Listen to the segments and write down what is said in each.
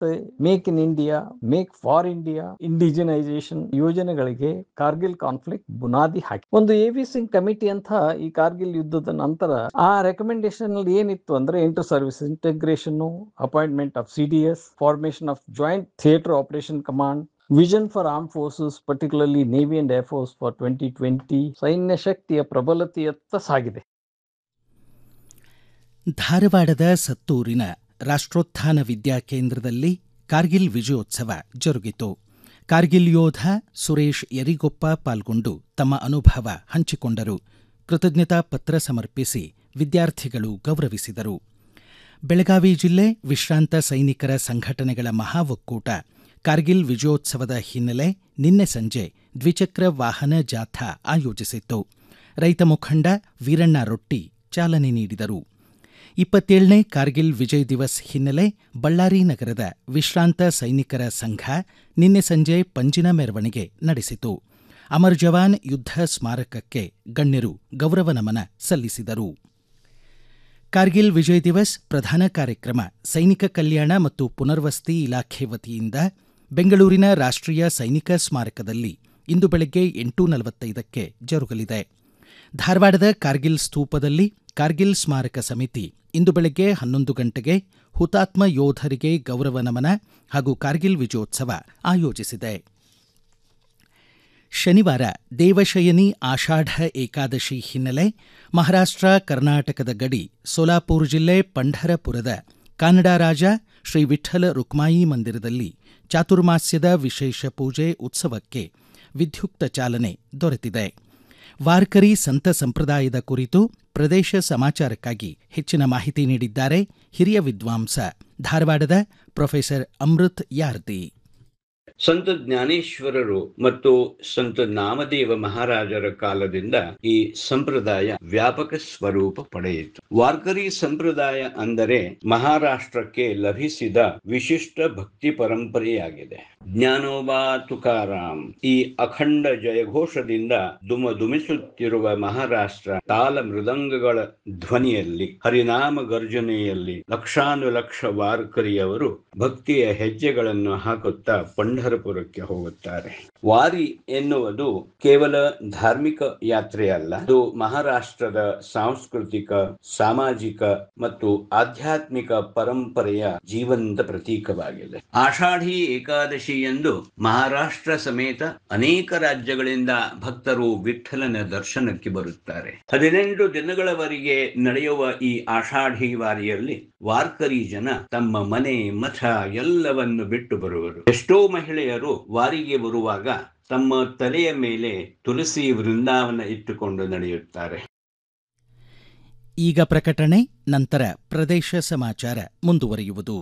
ಮತ್ತೆ make in India make for India indigenisation ಯೋಜನೆಗಳಿಗೆ Kargil conflict ಬುನಾದಿ ಹಾಕಿ ಒಂದು ಎ ಸಿಂಗ್ ಕಮಿಟಿ ಅಂತ ಈ ಕಾರ್ಗಿಲ್ ಯುದ್ಧದ ನಂತರ ಆ ರೆಕಮೆಂಡೇಶನ್ ಅಲ್ಲಿ ಏನಿತ್ತು ಅಂದ್ರೆ inter service integration appointment of C D S formation of joint theatre operation command vision for arm forces particularly navy and air force for twenty twenty ಸೈನ್ಯ ಶಕ್ತಿಯ ಪ್ರಬಲತೆಯತ್ತ ಸಾಗಿದೆ ಧಾರವಾಡದ ಸತ್ತೂರಿನ ರಾಷ್ಟ್ರೋತ್ಥಾನ ವಿದ್ಯಾಕೇಂದ್ರದಲ್ಲಿ ಕಾರ್ಗಿಲ್ ವಿಜಯೋತ್ಸವ ಜರುಗಿತು ಕಾರ್ಗಿಲ್ ಯೋಧ ಸುರೇಶ್ ಯರಿಗೊಪ್ಪ ಪಾಲ್ಗೊಂಡು ತಮ್ಮ ಅನುಭವ ಹಂಚಿಕೊಂಡರು ಕೃತಜ್ಞತಾ ಪತ್ರ ಸಮರ್ಪಿಸಿ ವಿದ್ಯಾರ್ಥಿಗಳು ಗೌರವಿಸಿದರು ಬೆಳಗಾವಿ ಜಿಲ್ಲೆ ವಿಶ್ರಾಂತ ಸೈನಿಕರ ಸಂಘಟನೆಗಳ ಮಹಾ ಒಕ್ಕೂಟ ಕಾರ್ಗಿಲ್ ವಿಜಯೋತ್ಸವದ ಹಿನ್ನೆಲೆ ನಿನ್ನೆ ಸಂಜೆ ದ್ವಿಚಕ್ರ ವಾಹನ ಜಾಥಾ ಆಯೋಜಿಸಿತ್ತು ರೈತ ಮುಖಂಡ ವೀರಣ್ಣ ರೊಟ್ಟಿ ಚಾಲನೆ ನೀಡಿದರು ಇಪ್ಪತ್ತೇಳನೇ ಕಾರ್ಗಿಲ್ ವಿಜಯ್ ದಿವಸ್ ಹಿನ್ನೆಲೆ ಬಳ್ಳಾರಿ ನಗರದ ವಿಶ್ರಾಂತ ಸೈನಿಕರ ಸಂಘ ನಿನ್ನೆ ಸಂಜೆ ಪಂಜಿನ ಮೆರವಣಿಗೆ ನಡೆಸಿತು ಅಮರ್ ಜವಾನ್ ಯುದ್ಧ ಸ್ಮಾರಕಕ್ಕೆ ಗಣ್ಯರು ಗೌರವ ನಮನ ಸಲ್ಲಿಸಿದರು ಕಾರ್ಗಿಲ್ ವಿಜಯ್ ದಿವಸ್ ಪ್ರಧಾನ ಕಾರ್ಯಕ್ರಮ ಸೈನಿಕ ಕಲ್ಯಾಣ ಮತ್ತು ಪುನರ್ವಸತಿ ಇಲಾಖೆ ವತಿಯಿಂದ ಬೆಂಗಳೂರಿನ ರಾಷ್ಟ್ರೀಯ ಸೈನಿಕ ಸ್ಮಾರಕದಲ್ಲಿ ಇಂದು ಬೆಳಗ್ಗೆ ಎಂಟು ನಲವತ್ತೈದಕ್ಕೆ ಜರುಗಲಿದೆ ಧಾರವಾಡದ ಕಾರ್ಗಿಲ್ ಸ್ತೂಪದಲ್ಲಿ ಕಾರ್ಗಿಲ್ ಸ್ಮಾರಕ ಸಮಿತಿ ಇಂದು ಬೆಳಗ್ಗೆ ಹನ್ನೊಂದು ಗಂಟೆಗೆ ಹುತಾತ್ಮ ಯೋಧರಿಗೆ ಗೌರವ ನಮನ ಹಾಗೂ ಕಾರ್ಗಿಲ್ ವಿಜಯೋತ್ಸವ ಆಯೋಜಿಸಿದೆ ಶನಿವಾರ ದೇವಶಯನಿ ಆಷಾಢ ಏಕಾದಶಿ ಹಿನ್ನೆಲೆ ಮಹಾರಾಷ್ಟ್ರ ಕರ್ನಾಟಕದ ಗಡಿ ಸೋಲಾಪುರ ಜಿಲ್ಲೆ ಪಂಢರಪುರದ ಕಾನಡಾ ರಾಜ ಶ್ರೀ ವಿಠ್ಠಲ ರುಕ್ಮಾಯಿ ಮಂದಿರದಲ್ಲಿ ಚಾತುರ್ಮಾಸ್ಯದ ವಿಶೇಷ ಪೂಜೆ ಉತ್ಸವಕ್ಕೆ ವಿದ್ಯುಕ್ತ ಚಾಲನೆ ದೊರೆತಿದೆ ವಾರ್ಕರಿ ಸಂತ ಸಂಪ್ರದಾಯದ ಕುರಿತು ಪ್ರದೇಶ ಸಮಾಚಾರಕ್ಕಾಗಿ ಹೆಚ್ಚಿನ ಮಾಹಿತಿ ನೀಡಿದ್ದಾರೆ ಹಿರಿಯ ವಿದ್ವಾಂಸ ಧಾರವಾಡದ ಪ್ರೊಫೆಸರ್ ಅಮೃತ್ ಯಾರ್ದಿ ಸಂತ ಜ್ಞಾನೇಶ್ವರರು ಮತ್ತು ಸಂತ ನಾಮದೇವ ಮಹಾರಾಜರ ಕಾಲದಿಂದ ಈ ಸಂಪ್ರದಾಯ ವ್ಯಾಪಕ ಸ್ವರೂಪ ಪಡೆಯಿತು ವಾರ್ಕರಿ ಸಂಪ್ರದಾಯ ಅಂದರೆ ಮಹಾರಾಷ್ಟ್ರಕ್ಕೆ ಲಭಿಸಿದ ವಿಶಿಷ್ಟ ಭಕ್ತಿ ಪರಂಪರೆಯಾಗಿದೆ ಜ್ಞಾನೋಬಾ ತುಕಾರಾಮ್ ಈ ಅಖಂಡ ಜಯಘೋಷದಿಂದ ದುಮ ದುಮಿಸುತ್ತಿರುವ ಮಹಾರಾಷ್ಟ್ರ ತಾಲ ಮೃದಂಗಗಳ ಧ್ವನಿಯಲ್ಲಿ ಹರಿನಾಮ ಗರ್ಜನೆಯಲ್ಲಿ ಲಕ್ಷಾನುಲಕ್ಷ ವಾರ್ಕರಿಯವರು ಭಕ್ತಿಯ ಹೆಜ್ಜೆಗಳನ್ನು ಹಾಕುತ್ತಾ ಪಂಢರಪುರಕ್ಕೆ ಹೋಗುತ್ತಾರೆ ವಾರಿ ಎನ್ನುವುದು ಕೇವಲ ಧಾರ್ಮಿಕ ಯಾತ್ರೆಯಲ್ಲ ಅದು ಮಹಾರಾಷ್ಟ್ರದ ಸಾಂಸ್ಕೃತಿಕ ಸಾಮಾಜಿಕ ಮತ್ತು ಆಧ್ಯಾತ್ಮಿಕ ಪರಂಪರೆಯ ಜೀವಂತ ಪ್ರತೀಕವಾಗಿದೆ ಆಷಾಢಿ ಏಕಾದಶಿ ಎಂದು ಮಹಾರಾಷ್ಟ್ರ ಸಮೇತ ಅನೇಕ ರಾಜ್ಯಗಳಿಂದ ಭಕ್ತರು ವಿಠ್ಠಲನ ದರ್ಶನಕ್ಕೆ ಬರುತ್ತಾರೆ ಹದಿನೆಂಟು ದಿನಗಳವರೆಗೆ ನಡೆಯುವ ಈ ಆಷಾಢಿ ವಾರಿಯಲ್ಲಿ ವಾರ್ಕರಿ ಜನ ತಮ್ಮ ಮನೆ ಮಠ ಎಲ್ಲವನ್ನು ಬಿಟ್ಟು ಬರುವರು ಎಷ್ಟೋ ಮಹಿಳೆಯರು ವಾರಿಗೆ ಬರುವಾಗ ತಮ್ಮ ತಲೆಯ ಮೇಲೆ ತುಳಸಿ ವೃಂದಾವನ ಇಟ್ಟುಕೊಂಡು ನಡೆಯುತ್ತಾರೆ ಈಗ ಪ್ರಕಟಣೆ ನಂತರ ಪ್ರದೇಶ ಸಮಾಚಾರ ಮುಂದುವರಿಯುವುದು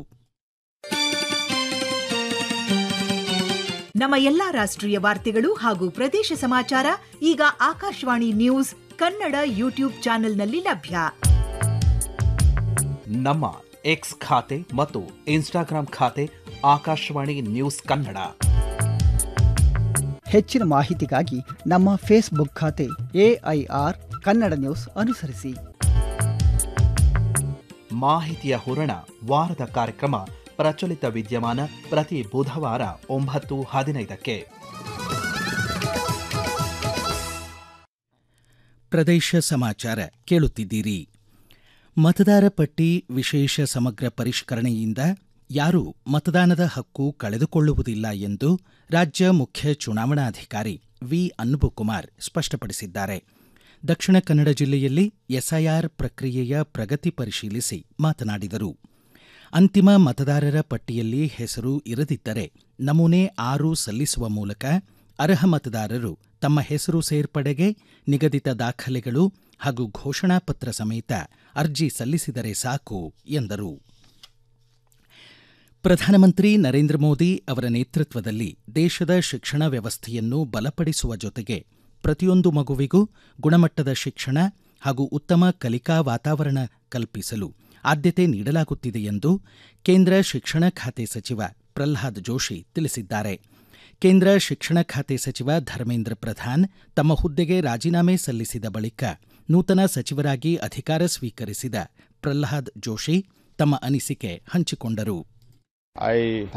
ನಮ್ಮ ಎಲ್ಲಾ ರಾಷ್ಟ್ರೀಯ ವಾರ್ತೆಗಳು ಹಾಗೂ ಪ್ರದೇಶ ಸಮಾಚಾರ ಈಗ ಆಕಾಶವಾಣಿ ನ್ಯೂಸ್ ಕನ್ನಡ ಯೂಟ್ಯೂಬ್ ಚಾನೆಲ್ನಲ್ಲಿ ಲಭ್ಯ ನಮ್ಮ ಎಕ್ಸ್ ಖಾತೆ ಮತ್ತು ಇನ್ಸ್ಟಾಗ್ರಾಂ ಖಾತೆ ಆಕಾಶವಾಣಿ ನ್ಯೂಸ್ ಕನ್ನಡ ಹೆಚ್ಚಿನ ಮಾಹಿತಿಗಾಗಿ ನಮ್ಮ ಫೇಸ್ಬುಕ್ ಖಾತೆ ಎಐಆರ್ ಕನ್ನಡ ನ್ಯೂಸ್ ಅನುಸರಿಸಿ ಮಾಹಿತಿಯ ಹೂರಣ ವಾರದ ಕಾರ್ಯಕ್ರಮ ಪ್ರಚಲಿತ ವಿದ್ಯಮಾನ ಪ್ರತಿ ಬುಧವಾರ ಒಂಬತ್ತು ಹದಿನೈದಕ್ಕೆ ಪ್ರದೇಶ ಸಮಾಚಾರ ಕೇಳುತ್ತಿದ್ದೀರಿ ಮತದಾರ ಪಟ್ಟಿ ವಿಶೇಷ ಸಮಗ್ರ ಪರಿಷ್ಕರಣೆಯಿಂದ ಯಾರೂ ಮತದಾನದ ಹಕ್ಕು ಕಳೆದುಕೊಳ್ಳುವುದಿಲ್ಲ ಎಂದು ರಾಜ್ಯ ಮುಖ್ಯ ಚುನಾವಣಾಧಿಕಾರಿ ವಿ ಅನ್ಬುಕುಮಾರ್ ಸ್ಪಷ್ಟಪಡಿಸಿದ್ದಾರೆ ದಕ್ಷಿಣ ಕನ್ನಡ ಜಿಲ್ಲೆಯಲ್ಲಿ ಎಸ್ಐಆರ್ ಪ್ರಕ್ರಿಯೆಯ ಪ್ರಗತಿ ಪರಿಶೀಲಿಸಿ ಮಾತನಾಡಿದರು ಅಂತಿಮ ಮತದಾರರ ಪಟ್ಟಿಯಲ್ಲಿ ಹೆಸರು ಇರದಿದ್ದರೆ ನಮೂನೆ ಆರು ಸಲ್ಲಿಸುವ ಮೂಲಕ ಅರ್ಹ ಮತದಾರರು ತಮ್ಮ ಹೆಸರು ಸೇರ್ಪಡೆಗೆ ನಿಗದಿತ ದಾಖಲೆಗಳು ಹಾಗೂ ಘೋಷಣಾ ಪತ್ರ ಸಮೇತ ಅರ್ಜಿ ಸಲ್ಲಿಸಿದರೆ ಸಾಕು ಎಂದರು ಪ್ರಧಾನಮಂತ್ರಿ ನರೇಂದ್ರ ಮೋದಿ ಅವರ ನೇತೃತ್ವದಲ್ಲಿ ದೇಶದ ಶಿಕ್ಷಣ ವ್ಯವಸ್ಥೆಯನ್ನು ಬಲಪಡಿಸುವ ಜೊತೆಗೆ ಪ್ರತಿಯೊಂದು ಮಗುವಿಗೂ ಗುಣಮಟ್ಟದ ಶಿಕ್ಷಣ ಹಾಗೂ ಉತ್ತಮ ಕಲಿಕಾ ವಾತಾವರಣ ಕಲ್ಪಿಸಲು ಆದ್ಯತೆ ನೀಡಲಾಗುತ್ತಿದೆ ಎಂದು ಕೇಂದ್ರ ಶಿಕ್ಷಣ ಖಾತೆ ಸಚಿವ ಪ್ರಲ್ಹಾದ್ ಜೋಶಿ ತಿಳಿಸಿದ್ದಾರೆ ಕೇಂದ್ರ ಶಿಕ್ಷಣ ಖಾತೆ ಸಚಿವ ಧರ್ಮೇಂದ್ರ ಪ್ರಧಾನ್ ತಮ್ಮ ಹುದ್ದೆಗೆ ರಾಜೀನಾಮೆ ಸಲ್ಲಿಸಿದ ಬಳಿಕ ನೂತನ ಸಚಿವರಾಗಿ ಅಧಿಕಾರ ಸ್ವೀಕರಿಸಿದ ಪ್ರಲ್ಹಾದ್ ಜೋಶಿ ತಮ್ಮ ಅನಿಸಿಕೆ ಹಂಚಿಕೊಂಡರು I